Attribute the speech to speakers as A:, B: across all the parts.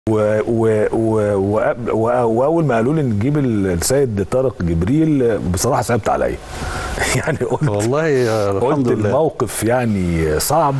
A: و و و وقبل- و- واول ما قالوا لي نجيب السيد طارق جبريل بصراحه صعبت عليا يعني قلت
B: والله آه، الحمد
A: قلت
B: لله
A: الموقف يعني صعب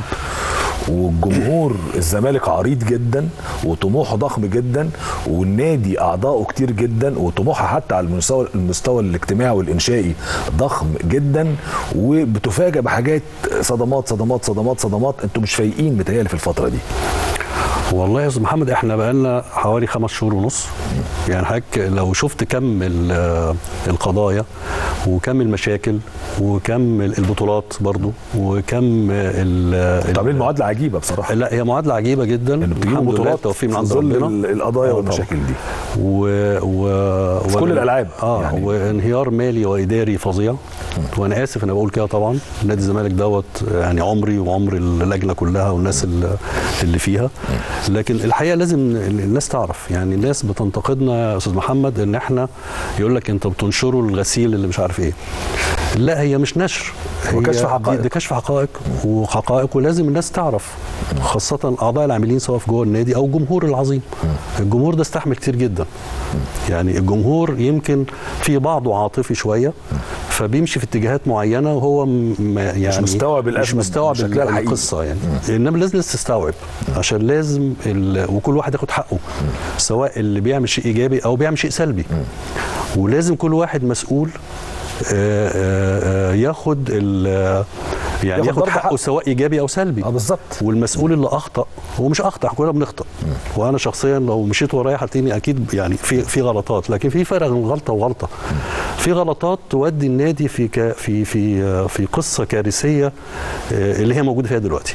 A: والجمهور الزمالك عريض جدا وطموحه ضخم جدا والنادي اعضائه كتير جدا وطموحها حتى على المستوى المستوى الاجتماعي والانشائي ضخم جدا وبتفاجئ بحاجات صدمات صدمات صدمات صدمات انتوا مش فايقين متهيألي في الفتره دي
B: والله يا استاذ محمد احنا بقالنا حوالي خمس شهور ونص يعني حضرتك لو شفت كم ال- القضايا وكم المشاكل وكم البطولات برضو وكم ال
A: طب المعادله عجيبه بصراحه
B: لا هي معادله عجيبه جدا
A: انه بتجيبوا
B: الحمد لله
A: بطولات
B: التوفيق من
A: في
B: عند
A: ظل
B: ربنا
A: ال- القضايا
B: آه
A: والمشاكل دي
B: و... و...
A: في كل الألعاب
B: اه
A: يعني.
B: يعني. وانهيار مالي واداري فظيع وانا اسف انا بقول كده طبعا نادي الزمالك دوت يعني عمري وعمر اللجنه كلها والناس اللي- اللي فيها لكن الحقيقه لازم الناس تعرف يعني الناس بتنتقدنا يا استاذ محمد ان احنا يقول لك انت بتنشروا الغسيل اللي مش عارف ايه لا هي مش نشر هي
A: وكشف حقائق.
B: دي, دي كشف حقائق وحقائق ولازم الناس تعرف خاصة أعضاء العاملين سواء في جوه النادي أو الجمهور العظيم الجمهور ده استحمل كتير جدا يعني الجمهور يمكن في بعضه عاطفي شوية فبيمشي في اتجاهات معينة وهو م- ما- يعني
A: مستوعب
B: مش
A: الأزمة
B: مستوعب
A: بشكلها الحقيقي.
B: القصة يعني إنما لازم الناس تستوعب عشان لازم ال... وكل واحد ياخد حقه سواء اللي بيعمل شيء إيجابي أو بيعمل شيء سلبي ولازم كل واحد مسؤول آه، آه، آه، ياخد ال- يعني
A: ياخد
B: ياخد
A: برضه
B: حقه
A: حقه.
B: سواء ايجابي او سلبي
A: اه بالظبط
B: والمسؤول اللي اخطا هو مش اخطا إحنا كلنا بنخطا وانا شخصيا لو مشيت ورايا هتلاقيني اكيد يعني في في غلطات لكن في فرق بين غلطه وغلطه في غلطات تودي النادي في ك في في آه، في قصه كارثيه آه، اللي هي موجوده فيها دلوقتي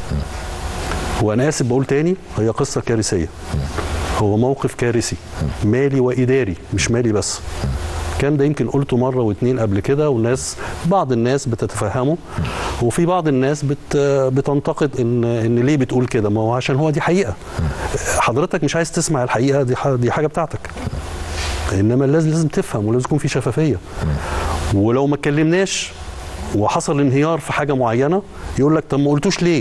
B: وانا اسف بقول تاني هي قصه كارثيه هو موقف كارثي مالي واداري مش مالي بس كان ده يمكن قلته مره واتنين قبل كده والناس بعض الناس بتتفهمه وفي بعض الناس بت بتنتقد ان ان ليه بتقول كده ما هو عشان هو دي حقيقه حضرتك مش عايز تسمع الحقيقه دي ح- دي حاجه بتاعتك انما لازم لازم تفهم ولازم يكون في شفافيه ولو ما اتكلمناش وحصل انهيار في حاجه معينه يقول لك طب ما قلتوش ليه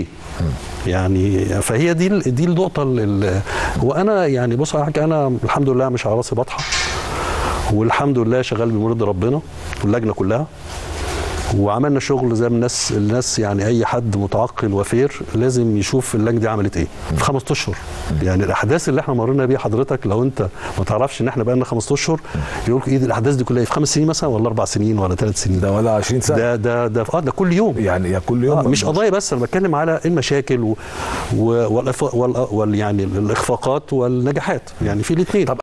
B: يعني فهي دي ال- دي النقطه ال- ال- وانا يعني بص على حاجه انا الحمد لله مش على راسي بطحه والحمد لله شغال بمرض ربنا واللجنه كلها وعملنا شغل زي ما الناس الناس يعني اي حد متعقل وفير لازم يشوف اللجنه دي عملت ايه في خمس اشهر يعني الاحداث اللي احنا مرينا بيها حضرتك لو انت ما تعرفش ان احنا بقى لنا خمس اشهر يقول لك ايه دي الاحداث دي كلها إيه؟ في خمس سنين مثلا ولا اربع سنين ولا ثلاث سنين
A: ده ولا 20 سنه
B: ده ده ده اه ده كل يوم
A: يعني يا كل يوم
B: آه مش قضايا بس انا بتكلم على المشاكل و... و... والأف... وال... وال... يعني الاخفاقات والنجاحات يعني في الاثنين